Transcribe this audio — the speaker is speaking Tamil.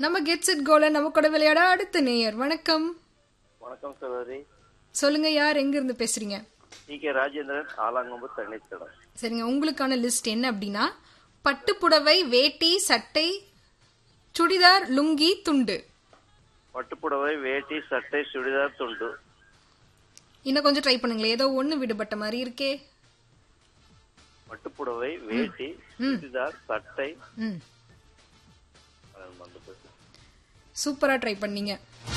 நம்ம கெட்ஸ் இட் கோல நம்ம கூட விளையாட அடுத்த நேயர் வணக்கம் வணக்கம் சகோதரி சொல்லுங்க யார் எங்க இருந்து பேசுறீங்க டி கே ராஜேந்திரன் ஆலாங்கொம்பு தண்ணித்தடம் சரிங்க உங்களுக்கான லிஸ்ட் என்ன அப்படின்னா பட்டுப்புடவை வேட்டி சட்டை சுடிதார் லுங்கி துண்டு பட்டுப்புடவை வேட்டி சட்டை சுடிதார் துண்டு இன்னும் கொஞ்சம் ட்ரை பண்ணுங்களேன் ஏதோ ஒண்ணு விடுபட்ட மாதிரி இருக்கே பட்டுப்புடவை வேட்டி சுடிதார் சட்டை ம் அது வந்து போச்சு. சூப்பரா ட்ரை பண்ணீங்க